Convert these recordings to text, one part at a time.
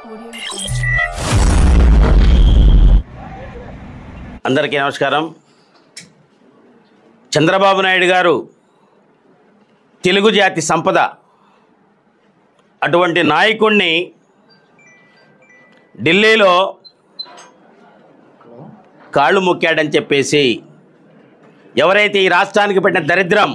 అందరికీ నమస్కారం చంద్రబాబు నాయుడు గారు తెలుగు జాతి సంపద అటువంటి నాయకుణ్ణి ఢిల్లీలో కాళ్ళు మొక్కాడని చెప్పేసి ఎవరైతే ఈ రాష్ట్రానికి పెట్టిన దరిద్రం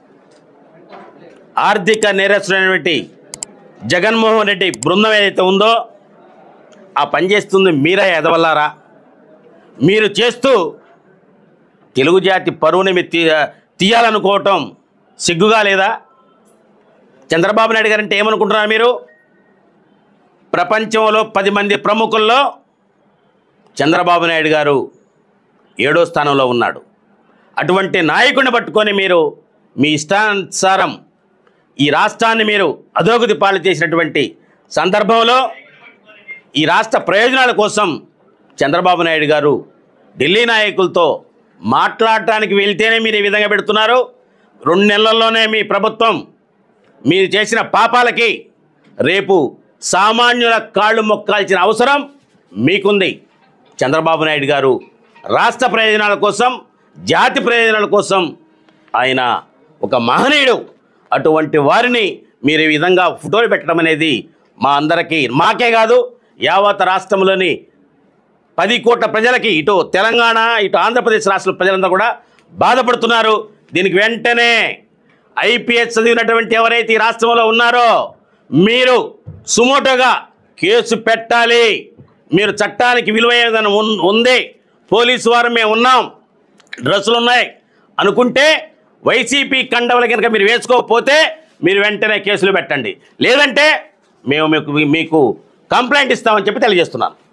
ఆర్థిక నేరస్తుడైనటువంటి జగన్మోహన్ రెడ్డి బృందం ఏదైతే ఉందో ఆ పని చేస్తుంది మీరే ఎదవల్లారా మీరు చేస్తూ తెలుగు జాతి పరువుని మీరు తీ తీయాలనుకోవటం సిగ్గుగా లేదా చంద్రబాబు నాయుడు గారు అంటే ఏమనుకుంటున్నారు మీరు ప్రపంచంలో పది మంది ప్రముఖుల్లో చంద్రబాబు నాయుడు గారు ఏడో స్థానంలో ఉన్నాడు అటువంటి నాయకుడిని పట్టుకొని మీరు మీ ఇష్టానుసారం ఈ రాష్ట్రాన్ని మీరు అధోగతి పాలు చేసినటువంటి సందర్భంలో ఈ రాష్ట్ర ప్రయోజనాల కోసం చంద్రబాబు నాయుడు గారు ఢిల్లీ నాయకులతో మాట్లాడటానికి వెళ్తేనే మీరు ఈ విధంగా పెడుతున్నారు రెండు నెలల్లోనే మీ ప్రభుత్వం మీరు చేసిన పాపాలకి రేపు సామాన్యుల కాళ్ళు మొక్కాల్సిన అవసరం మీకుంది చంద్రబాబు నాయుడు గారు రాష్ట్ర ప్రయోజనాల కోసం జాతి ప్రయోజనాల కోసం ఆయన ఒక మహనీయుడు అటువంటి వారిని మీరు ఈ విధంగా ఫోటోలు పెట్టడం అనేది మా అందరికీ మాకే కాదు యావత్ రాష్ట్రంలోని పది కోట్ల ప్రజలకి ఇటు తెలంగాణ ఇటు ఆంధ్రప్రదేశ్ రాష్ట్ర ప్రజలందరూ కూడా బాధపడుతున్నారు దీనికి వెంటనే ఐపీఎస్ చదివినటువంటి ఎవరైతే ఈ రాష్ట్రంలో ఉన్నారో మీరు సుమోటోగా కేసు పెట్టాలి మీరు చట్టానికి విలువైన ఉంది పోలీసు వారు మేము ఉన్నాం డ్రెస్సులు ఉన్నాయి అనుకుంటే వైసీపీ కండవల కనుక మీరు వేసుకోకపోతే మీరు వెంటనే కేసులు పెట్టండి లేదంటే మేము మీకు మీకు కంప్లైంట్ ఇస్తామని చెప్పి తెలియజేస్తున్నాను